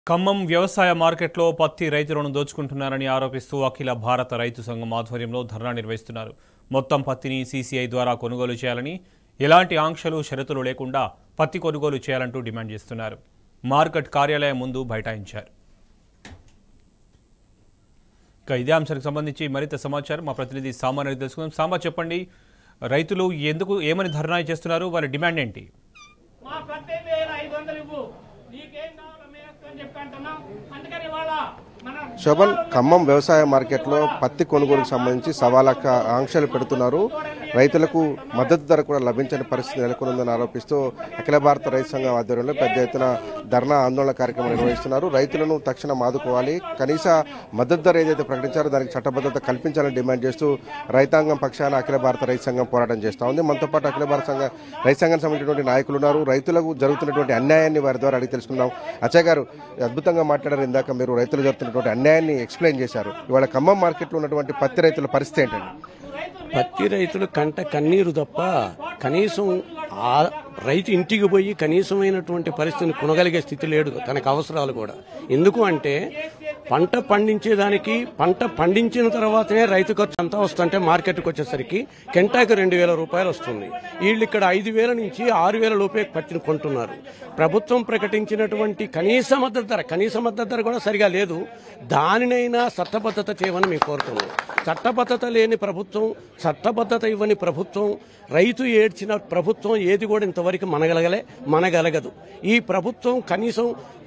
ఖమ్మం వ్యవసాయ మార్కెట్లో పత్తి రైతులను దోచుకుంటున్నారని ఆరోపిస్తూ అఖిల భారత రైతు సంఘం ఆధ్వర్యంలో ధర్నా నిర్వహిస్తున్నారు మొత్తం పత్తిని సీసీఐ ద్వారా కొనుగోలు చేయాలని ఎలాంటి ఆంక్షలు షరతులు లేకుండా పత్తి కొనుగోలు చేయాలంటూ డిమాండ్ చేస్తున్నారు మార్కెట్ కార్యాలయం ముందు బైఠాయించారు ఇక ఇదే అంశానికి సంబంధించి మరింత సమాచారం మా ప్రతినిధి సామాన్య తెలుసుకుందాం సాంబా చెప్పండి రైతులు ఎందుకు ఏమని ధర్నా చేస్తున్నారు వారి డిమాండ్ ఏంటి మా పత్తి వేల ఐదు వందలు ఇవ్వు నీకేం కావాలో మేము అని చెప్పి అంటున్నాం అందుకని ఇవాళ మన శోభన్ ఖమ్మం వ్యవసాయ మార్కెట్లో పత్తి కొనుగోలుకు సంబంధించి సవాలక ఆంక్షలు పెడుతున్నారు రైతులకు మద్దతు ధర కూడా లభించని పరిస్థితి నెలకొందని ఆరోపిస్తూ అఖిల భారత రైతు సంఘం ఆధ్వర్యంలో పెద్ద ఎత్తున ధర్నా ఆందోళన కార్యక్రమం నిర్వహిస్తున్నారు రైతులను తక్షణం ఆదుకోవాలి కనీస మద్దతు ధర ఏదైతే ప్రకటించారో దానికి చట్టబద్ధత కల్పించాలని డిమాండ్ చేస్తూ రైతాంగం పక్షాన అఖిల భారత రైతు సంఘం పోరాటం చేస్తా ఉంది మనతో పాటు అఖిల భారత సంఘ రైతు సంఘానికి సంబంధించినటువంటి నాయకులు ఉన్నారు రైతులకు జరుగుతున్నటువంటి అన్యాయాన్ని వారి ద్వారా అడిగి తెలుసుకుందాం అచ్చయ్ గారు అద్భుతంగా మాట్లాడారు ఇందాక మీరు రైతులు జరుగుతున్నటువంటి అన్యాయాన్ని ఎక్స్ప్లెయిన్ చేశారు ఇవాళ ఖమ్మం మార్కెట్లో ఉన్నటువంటి పత్తి రైతుల పరిస్థితి ఏంటండి పత్తి రైతులు కంట కన్నీరు తప్ప కనీసం ఆ రైతు ఇంటికి పోయి కనీసమైనటువంటి పరిస్థితిని కొనగలిగే స్థితి లేడు తనకు అవసరాలు కూడా ఎందుకు అంటే పంట పండించేదానికి పంట పండించిన తర్వాతనే రైతు ఖర్చు అంతా వస్తుంటే మార్కెట్కి వచ్చేసరికి కెంటాకి రెండు వేల రూపాయలు వస్తుంది వీళ్ళు ఇక్కడ ఐదు వేల నుంచి ఆరు వేల లోపే పత్తిని కొంటున్నారు ప్రభుత్వం ప్రకటించినటువంటి కనీస మద్దతు ధర కనీస మద్దతు ధర కూడా సరిగా లేదు దానినైనా చట్టబద్ధత చేయమని మేము కోరుతున్నాం చట్టబద్ధత లేని ప్రభుత్వం చట్టబద్ధత ఇవ్వని ప్రభుత్వం రైతు ఏడ్చిన ప్రభుత్వం ఏది కూడా ఇంతవరకు మనగలగలే మనగలగదు ఈ ప్రభుత్వం కనీసం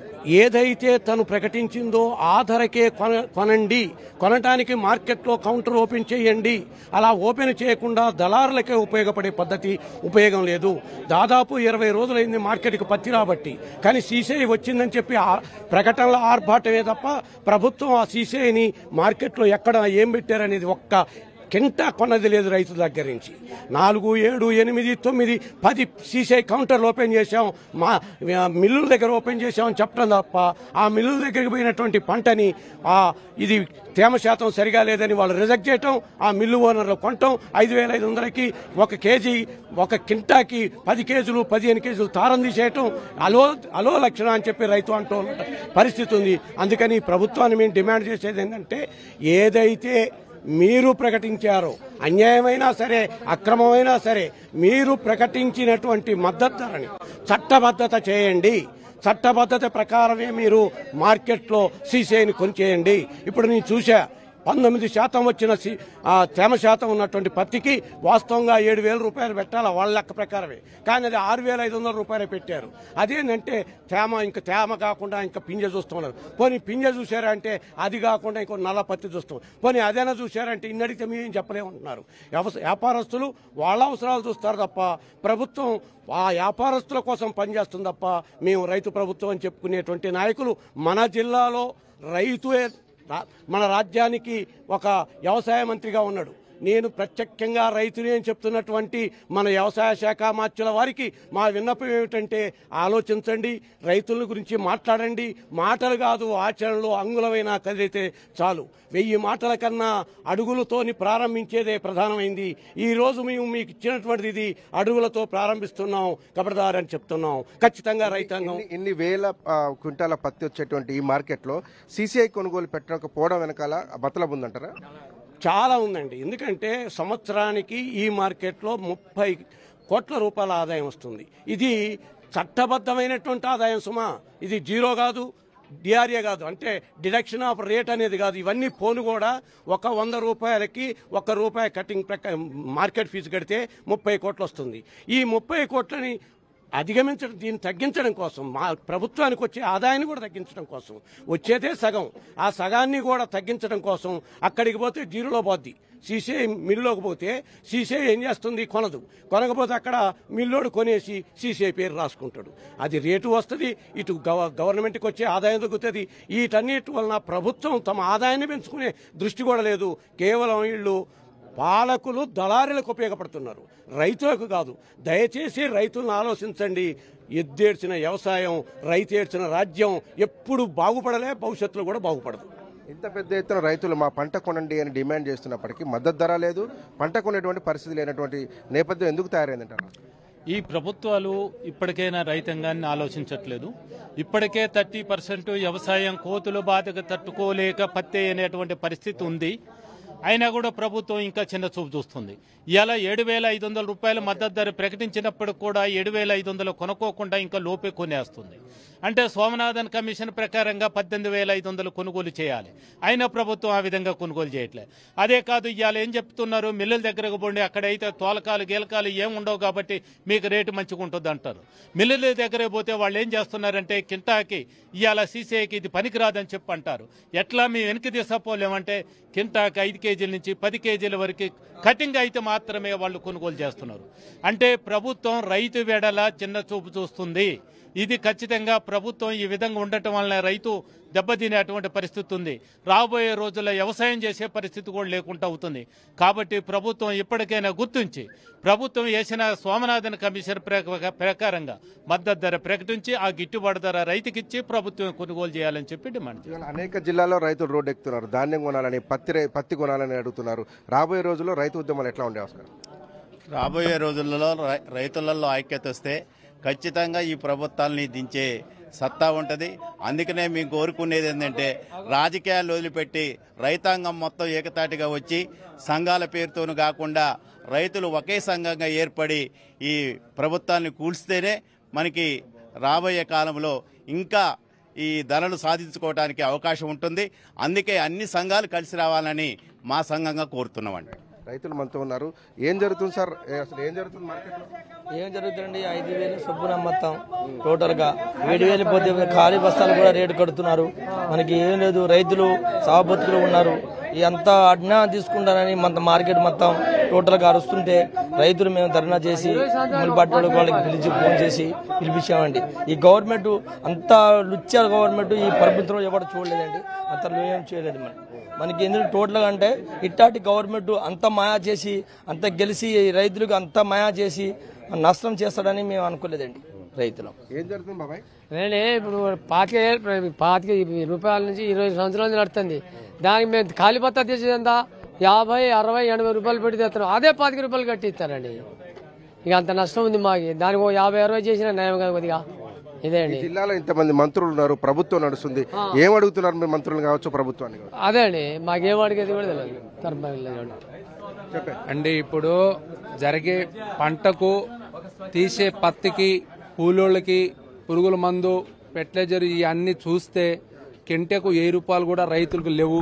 ఏదైతే తను ప్రకటించిందో ఆ ధరకే కొన కొనండి కొనటానికి మార్కెట్లో కౌంటర్ ఓపెన్ చేయండి అలా ఓపెన్ చేయకుండా దళారులకే ఉపయోగపడే పద్ధతి ఉపయోగం లేదు దాదాపు ఇరవై రోజులైంది మార్కెట్కి పత్తి రాబట్టి కానీ సీసీఐ వచ్చిందని చెప్పి ఆ ప్రకటనలో ఆర్భాటమే తప్ప ప్రభుత్వం ఆ సీసీఐని మార్కెట్లో ఎక్కడ ఏం పెట్టారనేది ఒక్క కింట కొన్నది లేదు రైతుల దగ్గర నుంచి నాలుగు ఏడు ఎనిమిది తొమ్మిది పది సీసీఐ కౌంటర్లు ఓపెన్ చేశాం మా మిల్లుల దగ్గర ఓపెన్ చేశామని చెప్పడం తప్ప ఆ మిల్లుల దగ్గరికి పోయినటువంటి పంటని ఆ ఇది తేమ శాతం సరిగా లేదని వాళ్ళు రిజెక్ట్ చేయటం ఆ మిల్లు ఓనర్లు కొనటం ఐదు వేల ఐదు వందలకి ఒక కేజీ ఒక కింటాకి పది కేజీలు పదిహేను కేజీలు తారం తీసేయటం అలో అలో లక్షణ అని చెప్పి రైతు అంటూ ఉన్న పరిస్థితి ఉంది అందుకని ప్రభుత్వాన్ని మేము డిమాండ్ చేసేది ఏంటంటే ఏదైతే మీరు ప్రకటించారు అన్యాయమైనా సరే అక్రమమైనా సరే మీరు ప్రకటించినటువంటి మద్దతు ధరని చట్టబద్ధత చేయండి చట్టబద్ధత ప్రకారమే మీరు మార్కెట్లో సీసీఐని కొనిచేయండి ఇప్పుడు నేను చూసా పంతొమ్మిది శాతం వచ్చిన సి- ఆ తేమ శాతం ఉన్నటువంటి పత్తికి వాస్తవంగా ఏడు వేల రూపాయలు పెట్టాలి వాళ్ళ లెక్క ప్రకారమే కానీ అది ఆరు వేల ఐదు వందల రూపాయలు పెట్టారు అదేంటంటే తేమ ఇంకా తేమ కాకుండా ఇంకా పింజ చూస్తున్నారు పోనీ పింజ చూసారా అంటే అది కాకుండా ఇంకో నల్ల పత్తి చూస్తాం పోనీ అదైనా చూసారంటే ఇన్నడితే మేము చెప్పలేమంటున్నారు వ్యవస- వ్యాపారస్తులు వాళ్ళ అవసరాలు చూస్తారు తప్ప ప్రభుత్వం ఆ వ్యాపారస్తుల కోసం పనిచేస్తుంది తప్ప మేము రైతు ప్రభుత్వం అని చెప్పుకునేటువంటి నాయకులు మన జిల్లాలో రైతుయే రా- మన రాజ్యానికి ఒక వ్యవసాయ మంత్రిగా ఉన్నాడు నేను ప్రత్యక్షంగా రైతుని అని చెప్తున్నటువంటి మన వ్యవసాయ శాఖ మార్చుల వారికి మా విన్నపం ఏమిటంటే ఆలోచించండి రైతుల గురించి మాట్లాడండి మాటలు కాదు ఆచరణలో అంగుళమైనా కదిలితే చాలు వెయ్యి మాటల కన్నా అడుగులతోని ప్రారంభించేదే ప్రధానమైంది ఈ రోజు మేము మీకు ఇచ్చినటువంటిది ఇది అడుగులతో ప్రారంభిస్తున్నాం కబడదారు అని చెప్తున్నాం ఖచ్చితంగా రైతాంగం ఇన్ని- ఇన్ని వేల ఆ, క్వింటాల పత్తి వచ్చేటువంటి ఈ మార్కెట్లో సీసీఐ కొనుగోలు పెట్టకపోవడం వెనకాల మతలబు ఉందంటారా చాలా ఉందండి ఎందుకంటే సంవత్సరానికి ఈ మార్కెట్లో ముప్పై కోట్ల రూపాయల ఆదాయం వస్తుంది ఇది చట్టబద్ధమైనటువంటి ఆదాయం సుమా ఇది జీరో కాదు డిఆర్ఏ కాదు అంటే డిడక్షన్ ఆఫ్ రేట్ అనేది కాదు ఇవన్నీ పోను కూడా ఒక వంద రూపాయలకి ఒక రూపాయి కటింగ్ ప్రక మార్కెట్ ఫీజు కడితే ముప్పై కోట్లు వస్తుంది ఈ ముప్పై కోట్లని అధిగమించడం దీన్ని తగ్గించడం కోసం మా ప్రభుత్వానికి వచ్చే ఆదాయాన్ని కూడా తగ్గించడం కోసం వచ్చేదే సగం ఆ సగాన్ని కూడా తగ్గించడం కోసం అక్కడికి పోతే జీరోలో పోద్ది సీసీఐ మిల్లులోకి పోతే సీసీఐ ఏం చేస్తుంది కొనదు కొనకపోతే అక్కడ మిల్లోడు కొనేసి సీసీఐ పేరు రాసుకుంటాడు అది రేటు వస్తుంది ఇటు గవ గవర్నమెంట్కి వచ్చే ఆదాయం తగ్గుతుంది వీటన్నిటి వలన ప్రభుత్వం తమ ఆదాయాన్ని పెంచుకునే దృష్టి కూడా లేదు కేవలం వీళ్ళు పాలకులు దళారులకు ఉపయోగపడుతున్నారు రైతులకు కాదు దయచేసి రైతులను ఆలోచించండి ఎద్దేడ్చిన వ్యవసాయం రైతు ఏడ్చిన రాజ్యం ఎప్పుడు బాగుపడలే భవిష్యత్తులో కూడా బాగుపడదు ఇంత పెద్ద ఎత్తున రైతులు మా పంట కొనండి అని డిమాండ్ చేస్తున్నప్పటికీ మద్దతు ధర లేదు పంట కొనేటువంటి పరిస్థితి లేనటువంటి నేపథ్యం ఎందుకు తయారైందంటారు ఈ ప్రభుత్వాలు ఇప్పటికైనా రైతాంగాన్ని ఆలోచించట్లేదు ఇప్పటికే థర్టీ పర్సెంట్ వ్యవసాయం కోతుల బాధకు తట్టుకోలేక పత్తి అనేటువంటి పరిస్థితి ఉంది అయినా కూడా ప్రభుత్వం ఇంకా చిన్న చూపు చూస్తుంది ఇలా ఏడు వేల ఐదు వందల రూపాయల మద్దతు ధర ప్రకటించినప్పుడు కూడా ఏడు వేల ఐదు వందలు కొనుక్కోకుండా ఇంకా లోపే కొనేస్తుంది అంటే సోమనాథన్ కమిషన్ ప్రకారంగా పద్దెనిమిది వేల ఐదు వందలు కొనుగోలు చేయాలి అయినా ప్రభుత్వం ఆ విధంగా కొనుగోలు చేయట్లేదు అదే కాదు ఇవాళ ఏం చెప్తున్నారు మిల్లుల దగ్గరకు పోండి అక్కడైతే తోలకాలు గీలకాలు ఏం ఉండవు కాబట్టి మీకు రేటు మంచిగా ఉంటుంది అంటారు మిల్లుల దగ్గరకు పోతే వాళ్ళు ఏం చేస్తున్నారంటే కింటాకి ఇవాళ సీసీఐకి ఇది పనికిరాదని చెప్పి అంటారు ఎట్లా మేము వెనక్కి తీసపోలేమంటే కింటాకి ఐదు కేజీల నుంచి పది కేజీల వరకు కటింగ్ అయితే మాత్రమే వాళ్ళు కొనుగోలు చేస్తున్నారు అంటే ప్రభుత్వం రైతు వెడల చిన్న చూపు చూస్తుంది ఇది ఖచ్చితంగా ప్రభుత్వం ఈ విధంగా ఉండటం వలన రైతు దెబ్బతినేటువంటి పరిస్థితి ఉంది రాబోయే రోజుల్లో వ్యవసాయం చేసే పరిస్థితి కూడా లేకుండా అవుతుంది కాబట్టి ప్రభుత్వం ఇప్పటికైనా గుర్తించి ప్రభుత్వం వేసిన సోమనాథన్ కమిషన్ ప్రక- ప్రకారంగా మద్దతు ధర ప్రకటించి ఆ గిట్టుబాటు ధర రైతుకిచ్చి ప్రభుత్వం కొనుగోలు చేయాలని చెప్పి డిమాండ్ చేశారు. ఇవాళ అనేక జిల్లాల్లో రైతులు రోడ్డు ఎక్కుతున్నారు ధాన్యం కొనాలని పత్తి రై- పత్తి కొనాలని అడుగుతున్నారు రాబోయే రోజుల్లో రైతు ఉద్యమాలు ఎట్లా ఉండే ఆస్కారం రాబోయే రోజులలో రై- రైతులలో ఐక్యత వస్తే ఖచ్చితంగా ఈ ప్రభుత్వాలని దించే సత్తా ఉంటుంది అందుకనే మేము కోరుకునేది ఏంటంటే రాజకీయాలు వదిలిపెట్టి రైతాంగం మొత్తం ఏకతాటిగా వచ్చి సంఘాల పేరుతోనూ కాకుండా రైతులు ఒకే సంఘంగా ఏర్పడి ఈ ప్రభుత్వాన్ని కూల్స్తేనే మనకి రాబోయే కాలంలో ఇంకా ఈ ధరలు సాధించుకోవడానికి అవకాశం ఉంటుంది అందుకే అన్ని సంఘాలు కలిసి రావాలని మా సంఘంగా కోరుతున్నామండి రైతులు మనతో ఉన్నారు ఏం జరుగుతుంది సార్ ఏ- అసలు ఏం జరుగుతుంది మార్కెట్లో ఏం జరుగుతుందండి ఐదు వేలు సొప్పున మొత్తం టోటల్ గా ఏడు వేలు పోతే ఖాళీ బస్తాలు కూడా రేటు కడుతున్నారు మనకి ఏం లేదు రైతులు సాగుబతుకులు ఉన్నారు ఈ అంతా అడ్నా తీసుకుంటారని మన మార్కెట్ మొత్తం టోటల్ గా అరుస్తుంటే రైతులు మేము ధర్నా చేసి మునిపట్ల వాళ్ళకి పిలిచి ఫోన్ చేసి పిలిపించామండి ఈ గవర్నమెంట్ అంత లుచ్చ గవర్నమెంట్ ఈ ప్రభుత్వం ఎవరు చూడలేదండి అంత ఏం చేయలేదు మనం మనకి ఎందుకు టోటల్ గా అంటే ఇట్టాటి గవర్నమెంట్ అంత మాయా చేసి అంత గెలిచి రైతులకు అంత మాయా చేసి నష్టం చేస్తాడని మేము అనుకోలేదండి రైతులు ఏం జరుగుతుంది బాబాయ్ నేనే ఇప్పుడు పాతిక ఏ- పాతిక రూపాయల నుంచి ఇరవై సంవత్సరాల నుంచి నడుస్తుంది దానికి మేము ఖాళీ పత్తా తీసేది ఎంత యాభై అరవై ఎనభై రూపాయలు పెట్టి తెస్తాం అదే పాతిక రూపాయలు కట్టి ఇస్తారండి ఇక అంత నష్టం ఉంది మాకు దానికి ఓ యాభై అరవై చేసిన న్యాయం కాదు కొద్దిగా ఇదే అండి జిల్లాలో ఇంతమంది మంత్రులు ఉన్నారు ప్రభుత్వం నడుస్తుంది ఏం అడుగుతున్నారు మీరు మంత్రులు కావచ్చు ప్రభుత్వాన్ని కావచ్చు అదే అండి మాకేం అడిగేది కూడా తెలియదు ధర్మం లేదు. చెప్పే అంటే ఇప్పుడు జరిగే పంటకు తీసే పత్తికి కూలోళ్ళకి పురుగుల మందు ఫెర్టిలైజర్ ఇవన్నీ చూస్తే కెంటెకు ఏ రూపాయలు కూడా రైతులకు లేవు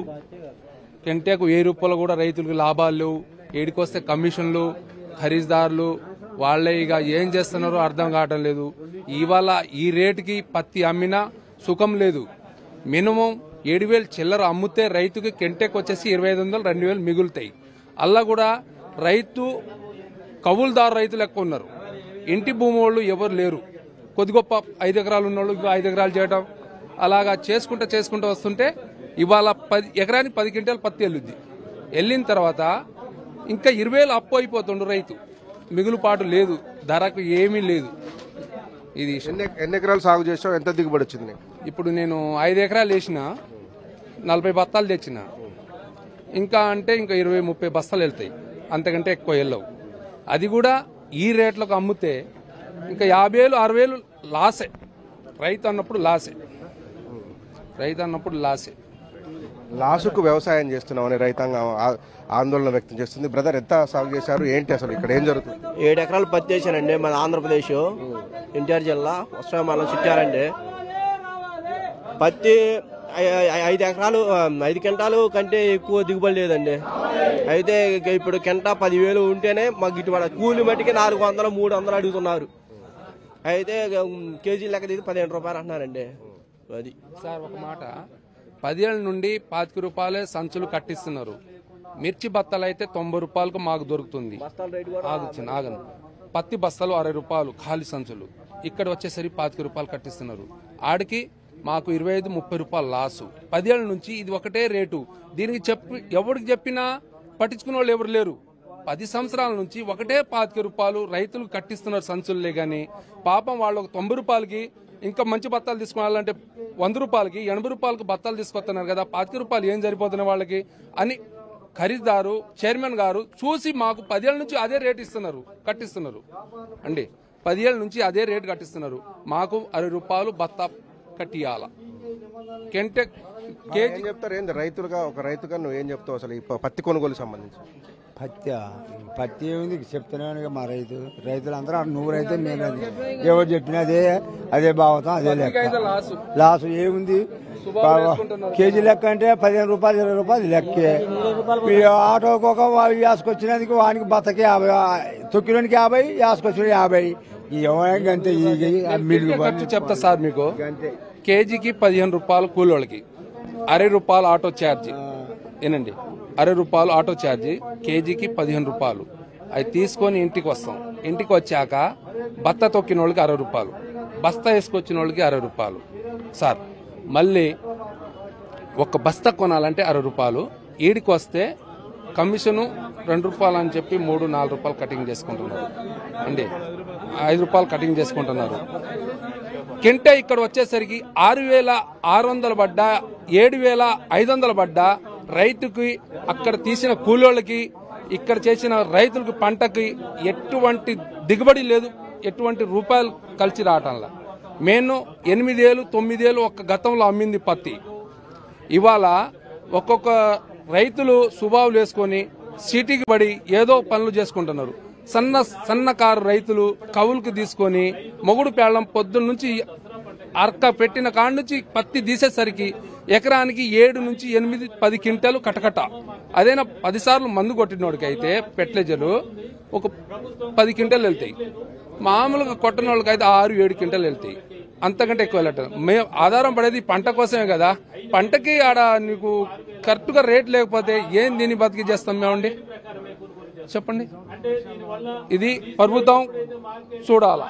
కెంటెకు ఏ రూపాయలు కూడా రైతులకు లాభాలు లేవు ఏడికొస్తే కమిషన్లు ఖరీదారులు వాళ్ళే ఇక ఏం చేస్తున్నారో అర్థం కావటం లేదు ఇవాళ ఈ రేటుకి పత్తి అమ్మినా సుఖం లేదు మినిమం ఏడు వేలు చిల్లర అమ్మితే రైతుకి కెంటెక్ వచ్చేసి ఇరవై ఐదు వందలు రెండు వేలు మిగులుతాయి అలా కూడా రైతు కవులుదారు రైతులు ఎక్కువ ఉన్నారు ఇంటి భూమి వాళ్ళు ఎవరు లేరు కొద్ది గొప్ప ఐదు ఎకరాలు ఉన్నోళ్ళు ఇంకో ఐదు ఎకరాలు చేయడం అలాగా చేసుకుంటూ చేసుకుంటూ వస్తుంటే ఇవాళ పది ఎకరానికి పది క్వింటాలు పత్తి వెళ్ళుద్ది వెళ్ళిన తర్వాత ఇంకా ఇరవై వేలు అప్పు అయిపోతుండు రైతు మిగులుపాటు లేదు ధరకు ఏమీ లేదు ఇది ఎన్ని ఎన్ని ఎకరాలు సాగు చేసావు ఎంత దిగుబడి వచ్చింది నీకు ఇప్పుడు నేను ఐదు ఎకరాలు వేసిన నలభై బత్తాలు తెచ్చిన ఇంకా అంటే ఇంకా ఇరవై ముప్పై బస్తాలు వెళ్తాయి అంతకంటే ఎక్కువ వెళ్ళవు అది కూడా ఈ రేట్లకు అమ్మితే ఇంకా యాభై వేలు అరవై వేలు లాసే రైతు అన్నప్పుడు లాసే రైతు అన్నప్పుడు లాసే లాసుకు వ్యవసాయం చేస్తున్నామని రైతాంగం ఆ- ఆందోళన వ్యక్తం చేస్తుంది బ్రదర్ ఎంత సాగు చేశారు ఏంటి అసలు ఇక్కడ ఏం జరుగుతుంది ఏడు ఎకరాలు పత్తి వేసానండి మన ఆంధ్రప్రదేశ్ ఎన్టీఆర్ జిల్లా వస్తాం మనం చుట్టారండి పత్తి ఐ- ఐ- ఐదు ఎకరాలు ఆ, ఐదు క్వింటాలు కంటే ఎక్కువ దిగుబడి లేదండి అయితే ఇక ఇప్పుడు కింటా పదివేలు ఉంటేనే మాకు గిట్టుబడి కూలి మట్టికి నాలుగు వందలు మూడు వందలు అడుగుతున్నారు అయితే ఇక, ఉమ్, కేజీ లెక్క తీసి పదిహేను రూపాయలు అంటున్నారండి అది సార్ ఒక మాట పదిహేళ్ళ నుండి పాతిక రూపాయలే సంచులు కట్టిస్తున్నారు మిర్చి బత్తలు అయితే తొంభై రూపాయలకు మాకు దొరుకుతుంది ఆగు చిన్న, ఆగను పత్తి బస్తాలు అరవై రూపాయలు ఖాళీ సంచులు ఇక్కడ వచ్చేసరికి పాతిక రూపాయలు కట్టిస్తున్నారు ఆడికి మాకు ఇరవై ఐదు ముప్పై రూపాయలు లాసు పదేళ్ల నుంచి ఇది ఒకటే రేటు దీనికి చెప్పి ఎవరికి చెప్పినా పట్టించుకునే వాళ్ళు ఎవరు లేరు పది సంవత్సరాల నుంచి ఒకటే పాతిక రూపాయలు రైతులు కట్టిస్తున్నారు సంచులే గాని పాపం వాళ్ళు ఒక తొంభై రూపాయలకి ఇంకా మంచి బత్తాలు తీసుకోవాలంటే వంద రూపాయలకి ఎనభై రూపాయలకి బత్తాలు తీసుకొస్తున్నారు కదా పాతిక రూపాయలు ఏం సరిపోతున్నాయి వాళ్ళకి అని ఖరీదారు చైర్మన్ గారు చూసి మాకు పదేళ్ల నుంచి అదే రేట్ ఇస్తున్నారు కట్టిస్తున్నారు అండి పదిహేళ్ళ నుంచి అదే రేటు కట్టిస్తున్నారు మాకు అరవై రూపాయలు బత్తా కట్టియాల కెంటె కేజీ ఏం చెప్తారు ఏంది రైతులుగా ఒక రైతుగా నువ్వు ఏం చెప్తావు అసలు ఈ ప- పత్తి కొనుగోలు సంబంధించి పత్తి పత్తి ఏముంది చెప్తున్నాను కదా మా రైతు రైతులు అందరూ నువ్వు రైతు నేను రైతు ఎవరు చెప్పినా అదే అదే భావతం అదే లెక్క లాసు లాసు ఏముంది కేజీ లెక్క అంటే పదిహేను రూపాయలు ఇరవై రూపాయలు లెక్కే ఈ ఆటోకి ఒక వేసుకొచ్చినందుకు వానికి బత్తకి యాభై తొక్కిలోనికి యాభై వేసుకొచ్చిన యాభై ఈ ఎవరికి అంతే ఈ మిల్లు ఖర్చు చెప్తా సార్ మీకు కేజీకి పదిహేను రూపాయలు కూలోళ్ళకి అరవై రూపాయలు ఆటో ఛార్జ్ ఏనండి అరవై రూపాయలు ఆటో ఛార్జీ కేజీకి పదిహేను రూపాయలు అవి తీసుకొని ఇంటికి వస్తాం ఇంటికి వచ్చాక బత్త తొక్కిన వాళ్ళకి అరవై రూపాయలు బస్తా వేసుకొచ్చిన వాళ్ళకి అరవై రూపాయలు సార్ మళ్ళీ ఒక బస్తా కొనాలంటే అరవై రూపాయలు ఈడికి వస్తే కమిషను రెండు రూపాయలు అని చెప్పి మూడు నాలుగు రూపాయలు కటింగ్ చేసుకుంటున్నారు అండి ఐదు రూపాయలు కటింగ్ చేసుకుంటున్నారు కింటే ఇక్కడ వచ్చేసరికి ఆరు వేల ఆరు వందలు పడ్డా ఏడు వేల ఐదు వందలు పడ్డా రైతుకి అక్కడ తీసిన కూలోళ్ళకి ఇక్కడ చేసిన రైతులకు పంటకి ఎటువంటి దిగుబడి లేదు ఎటువంటి రూపాయలు కలిసి రావటంలా మేము ఎనిమిదేలు తొమ్మిదేలు ఒక గతంలో అమ్మింది పత్తి ఇవాళ ఒక్కొక్క రైతులు సుబావులు వేసుకొని సిటీకి పడి ఏదో పనులు చేసుకుంటున్నారు సన్న సన్నకారు రైతులు కవులకు తీసుకొని మొగుడు పేళ్ళం పొద్దున్న నుంచి అర్క పెట్టిన కాడ నుంచి పత్తి తీసేసరికి ఎకరానికి ఏడు నుంచి ఎనిమిది పది క్వింటాలు కటకట అదైనా పదిసార్లు మందు కొట్టినోడికి అయితే పెట్లేజరు ఒక పది క్వింటాలు వెళ్తాయి మామూలుగా కొట్టిన వాళ్ళకి అయితే ఆరు ఏడు క్వింటాలు వెళ్తాయి అంతకంటే ఎక్కువ వెళ్ళటం మేము ఆధారం పడేది పంట కోసమే కదా పంటకి ఆడ నీకు కరెక్ట్గా రేట్ లేకపోతే ఏం దీన్ని బతికి చేస్తాం మేమండి చెప్పండి ఇది ప్రభుత్వం చూడాలా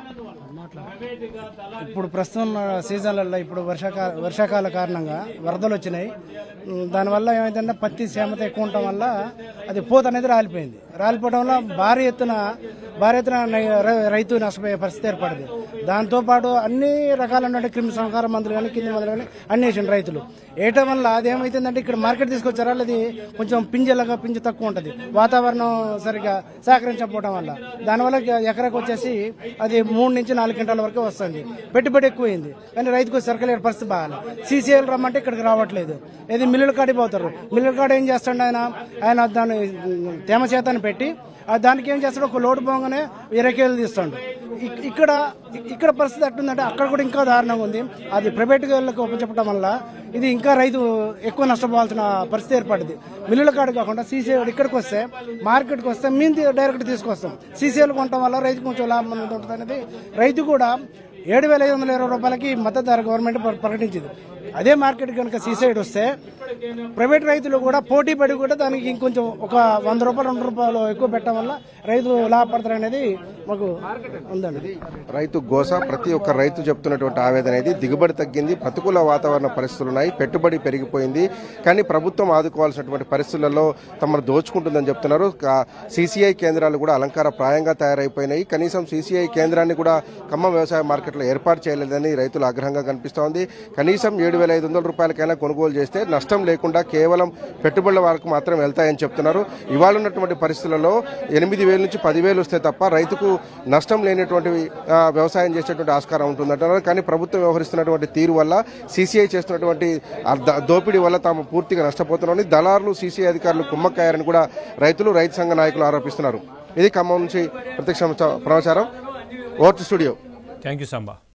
ఇప్పుడు ప్రస్తుతం ఉన్న సీజన్లలో ఇప్పుడు వర్షాకాల వర్షాకాల కారణంగా వరదలు వచ్చినాయి ఉమ్, దానివల్ల ఏమైందంటే పత్తి సేమత ఎక్కువ ఉండటం వల్ల అది పూత అనేది రాలిపోయింది రాలిపోవడం వల్ల భారీ ఎత్తున భారీ ఎత్తున నై- రై- రైతు నష్టపోయే పరిస్థితి ఏర్పడింది దాంతోపాటు అన్ని రకాలైన క్రిమి సంహార మందులు కానీ కింది మందులు కానీ అన్ని వేసిన రైతులు వేయటం వల్ల అదేమైతుందంటే ఇక్కడ మార్కెట్ తీసుకొచ్చారా అది కొంచెం పింజలాగా పింజ తక్కువ ఉంటుంది వాతావరణం సరిగా సహకరించకపోవడం వల్ల దానివల్ల ఎకరకు వచ్చేసి అది మూడు నుంచి నాలుగు గంటల వరకు వస్తుంది పెట్టుబడి ఎక్కువైంది కానీ రైతుకు సర్కల్ పరిస్థితి బాగాలి సీసీఎల్ రమ్మంటే ఇక్కడికి రావట్లేదు ఇది మిల్లుల కాడికి పోతారు మిల్లుల కాడ ఏం చేస్తాడు ఆయన ఆయన దాన్ని ఉమ్, తేమ చేతను పెట్టి ఆ దానికి ఏం చేస్తాడు ఒక లోటు పోగానే ఇరవై కేజీలు తీస్తాడు ఇక్- ఇక్కడ ఇక్కడ పరిస్థితి ఎట్టుందంటే అక్కడ కూడా ఇంకా దారుణంగా ఉంది అది ప్రైవేట్ వాళ్ళకి ఒప్పచెప్పడం వల్ల ఇది ఇంకా రైతు ఎక్కువ నష్టపోవాల్సిన పరిస్థితి ఏర్పడింది మిల్లుల కాడ కాకుండా సీసీఐ ఇక్కడికి వస్తే మార్కెట్కి వస్తే మేము డైరెక్ట్ తీసుకొస్తాం సీసీఐలు కొనడం వల్ల రైతు కొంచెం లాభం ఉంటుంది అనేది రైతు కూడా ఏడు వేల ఐదు వందల ఇరవై రూపాయలకి మద్దతు ధర గవర్నమెంట్ ప్ర- ప్రకటించింది అదే మార్కెట్ కనుక సీసైడ్ వస్తే ప్రైవేట్ రైతులు కూడా పోటీ పడి కూడా దానికి ఇంకొంచెం ఒక వంద రూపాయలు రెండు రూపాయలు ఎక్కువ పెట్టడం వల్ల రైతు లాభపడతారు అనేది మాకు ఉందండి రైతు గోస ప్రతి ఒక్క రైతు చెప్తున్నటువంటి ఆవేదన ఇది దిగుబడి తగ్గింది ప్రతికూల వాతావరణ పరిస్థితులు ఉన్నాయి పెట్టుబడి పెరిగిపోయింది కానీ ప్రభుత్వం ఆదుకోవాల్సినటువంటి పరిస్థితులలో తమను దోచుకుంటుందని చెప్తున్నారు సీసీఐ కేంద్రాలు కూడా అలంకార ప్రాయంగా తయారైపోయినాయి కనీసం సీసీఐ కేంద్రాన్ని కూడా ఖమ్మం వ్యవసాయ మార్కెట్లో ఏర్పాటు చేయలేదని రైతులు ఆగ్రహంగా కనిపిస్తోంది కనీసం ఏడు వేల ఐదు వందల రూపాయలకైనా కొనుగోలు చేస్తే నష్టం లేకుండా కేవలం పెట్టుబడుల వరకు మాత్రం వెళ్తాయని చెప్తున్నారు ఇవాళ ఉన్నటువంటి పరిస్థితులలో ఎనిమిది వేల నుంచి పదివేలు వస్తే తప్ప రైతుకు నష్టం లేనటువంటి ఆ, వ్యవసాయం చేసేటువంటి ఆస్కారం ఉంటుందంటున్నారు కానీ ప్రభుత్వం వ్యవహరిస్తున్నటువంటి తీరు వల్ల సీసీఐ చేస్తున్నటువంటి ఆ ద- దోపిడీ వల్ల తాము పూర్తిగా నష్టపోతున్నామని దళారులు సీసీఐ అధికారులు కుమ్మక్కయ్యారని కూడా రైతులు రైతు సంఘ నాయకులు ఆరోపిస్తున్నారు ఇది ఖమ్మం నుంచి ప్రత్యక్ష సమాచారం ఓటు స్టూడియో థ్యాంక్ యూ సంబా